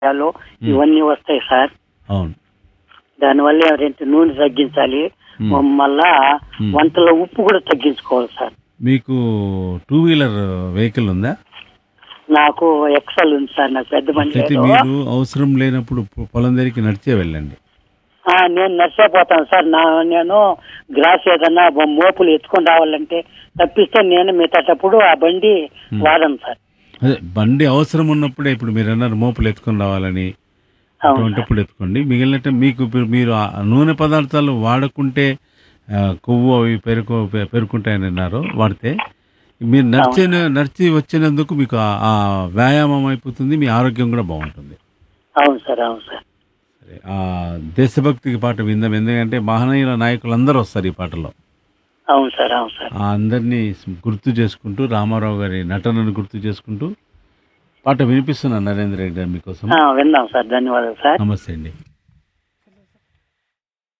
ఆయాలు ఇవన్నీ వస్తాయి సార్ అవును దానివల్ల ఎవరైతే నూనె తగ్గించాలి మ్మ్. మళ్ళా మ్మ్. వంటలో ఉప్పు కూడా తగ్గించుకోవాలి సార్ మీకు టూ వీలర్ వెహికల్ ఉందా నాకు ఎక్సల్ ఉంది సార్ నాకు పెద్ద బండి అయితే లేదు. మీరు అవసరం లేనప్పుడు పొ- పొలం దగ్గరికి నడిచే వెళ్ళండి ఆ, నేను నడిచిపోతాను సార్ నా నేను గ్రాస్ ఏదన్నా బొ- మోపులు ఎత్తుకొని రావాలంటే తప్పిస్తే నేను మిగతాటప్పుడు ఆ బండి వాడను సార్ అదే బండి అవసరం ఉన్నప్పుడే ఇప్పుడు మీరు అన్నారు మోపులు ఎత్తుకొని రావాలని అవును సార్. అటువంటిప్పుడు ఎత్తుకోండి మిగిలినట్టు మీకు ఇప్పుడు మీరు ఆ నూనె పదార్థాలు వాడకుంటే ఆ, కొవ్వు అవి పెరుకు పె- పెరుకుంటాయని అన్నారు వాడితే మీరు నడిచే నడిచి వచ్చినందుకు మీకు ఆ- ఆ వ్యాయామం అయిపోతుంది మీ ఆరోగ్యం కూడా బాగుంటుంది అవును సార్ అవును సార్ సరే ఆ దేశభక్తికి పాట విందాం ఎందుకంటే మహనీయుల నాయకులు అందరూ వస్తారు ఈ పాటలో అవును సార్ అవును సార్ ఆ అందరినీ గుర్తు చేసుకుంటూ రామారావు గారి నటనను గుర్తు చేసుకుంటూ పాట వినిపిస్తున్నాను నరేంద్ర రెడ్డి గారు మీకోసం ఆ, విందాం సార్ ధన్యవాదాలు సార్ నమస్తే అండి